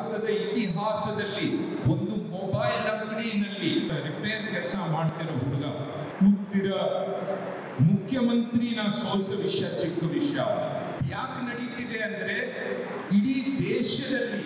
ಭಾರತದ ಇತಿಹಾಸದಲ್ಲಿ ಒಂದು ಮೊಬೈಲ್ ಅಂಗಡಿನಲ್ಲಿ ರಿಪೇರ್ ಕೆಲಸ ಮಾಡ್ತಿರೋ ಹುಡುಗ ಕೂತಿರೋ ಮುಖ್ಯಮಂತ್ರಿನ ಸೋಲ್ಸೋ ವಿಷಯ ಚಿಕ್ಕ ವಿಷಯ ಯಾಕೆ ನಡೀತಿದೆ ಅಂದ್ರೆ ಇಡೀ ದೇಶದಲ್ಲಿ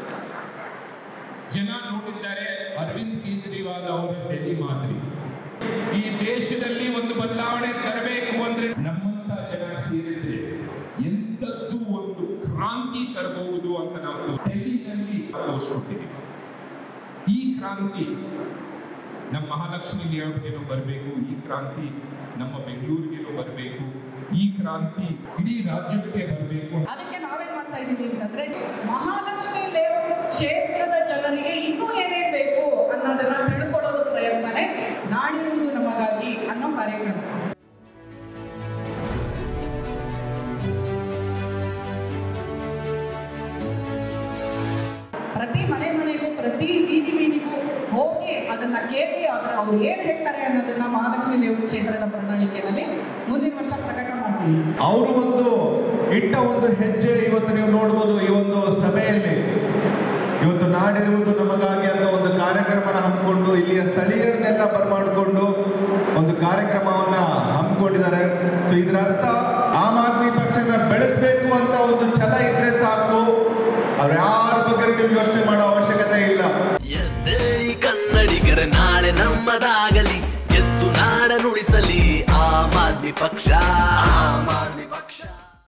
ಜನ ನೋಡಿದ್ದಾರೆ ಅರವಿಂದ್ ಕೇಜ್ರಿವಾಲ್ ಅವರ ಡೆಲ್ಲಿ ಮಾದರಿ ಈ ದೇಶದಲ್ಲಿ ಒಂದು ಬದಲಾವಣೆ ತರಬೇಕು ಅಂದ್ರೆ ನಮ್ಮಂತ ಜನ ಸೇರಿದ್ರೆ ಎಂತದ್ದು ಒಂದು ಕ್ರಾಂತಿ ತರಬಹುದು ಅಂತ ನಾವು ಡೆಲ್ಲಿನಲ್ಲಿ ತೋರಿಸ್ಕೊಟ್ಟಿದ್ದೀವಿ ಈ ಕ್ರಾಂತಿ ನಮ್ಮ ಮಹಾಲಕ್ಷ್ಮಿ ಲೇಔಟ್ಗೆನೂ ಬರಬೇಕು ಈ ಕ್ರಾಂತಿ ನಮ್ಮ ಬೆಂಗಳೂರಿಗೆನೂ ಬರಬೇಕು ಈ ಕ್ರಾಂತಿ ಇಡೀ ರಾಜ್ಯಕ್ಕೆ ಬರಬೇಕು ಅದಕ್ಕೆ ನಾವೇನ್ ಮಾಡ್ತಾ ಇದೀವಿ ಅಂತಂದ್ರೆ ಮಹಾಲಕ್ಷ್ಮಿ ಲೇಔಟ್ ಕ್ಷೇತ್ರದ ಜನರಿಗೆ ಇನ್ನೂ ಏನೇನ್ ಬೇಕು ಅನ್ನೋದನ್ನ ತಿಳ್ಕೊಡೋದು ಪ್ರಯತ್ನನೇ ನಾಡಿರುವುದು ನಮಗಾಗಿ ಅನ್ನೋ ಕಾರ್ಯಕ್ರಮ ಪ್ರತಿ ಮನೆ ಮನೆಗೂ ಪ್ರತಿ ಬೀದಿ ಬೀದಿಗೂ ಹೋಗಿ ಅದನ್ನ ಕೇಳಿ ಅದರ ಅವ್ರು ಏನ್ ಹೇಳ್ತಾರೆ ಅನ್ನೋದನ್ನ ಮಹಾಲಕ್ಷ್ಮಿ ಲೇಔಟ್ ಕ್ಷೇತ್ರದ ಪ್ರಣಾಳಿಕೆಯಲ್ಲಿ ಮುಂದಿನ ವರ್ಷ ಪ್ರಕಟ ಮಾಡ್ತೀವಿ ಅವರು ಒಂದು ಇಟ್ಟ ಒಂದು ಹೆಜ್ಜೆ ಇವತ್ತು ನೀವು ನೋಡ್ಬೋದು ಈ ಒಂದು ಸಭೆಯಲ್ಲಿ ಇವತ್ತು ನಾಡಿರುವುದು ನಮಗಾಗಿ ಅಂತ ಒಂದು ಕಾರ್ಯಕ್ರಮನ ಹಮ್ಮಿಕೊಂಡು ಇಲ್ಲಿಯ ಸ್ಥಳೀಯರನ್ನೆಲ್ಲ ಬರಮಾಡಿಕೊಂಡು ಒಂದು ಕಾರ್ಯಕ್ರಮವನ್ನ ಹಮ್ಮಿಕೊಂಡಿದ್ದಾರೆ ಸೊ ಇದರ ಅರ್ಥ ಆಮ್ ಆದ್ಮಿ ಪಕ್ಷನ ಬೆಳೆಸಬೇಕು ಅಂತ ಒಂದು ಛಲ ಇದ್ರೆ ಸಾಕು ಅವ್ರು ಯಾರ ಬಗ್ಗೆ ನೀವು ಯೋಚನೆ ಮಾಡೋ ಅವಶ್ಯಕತೆ ಇಲ್ಲ ಎದ್ದೇಳಿ ಕನ್ನಡಿಗರ ನಾಳೆ ನಮ್ಮದಾಗಲಿ ಎದ್ದು ನಾಡ ನುಡಿಸಲಿ ಆಮ್ ಆದ್ಮಿ ಪಕ್ಷ ಆಮ್ ಆದ್ಮಿ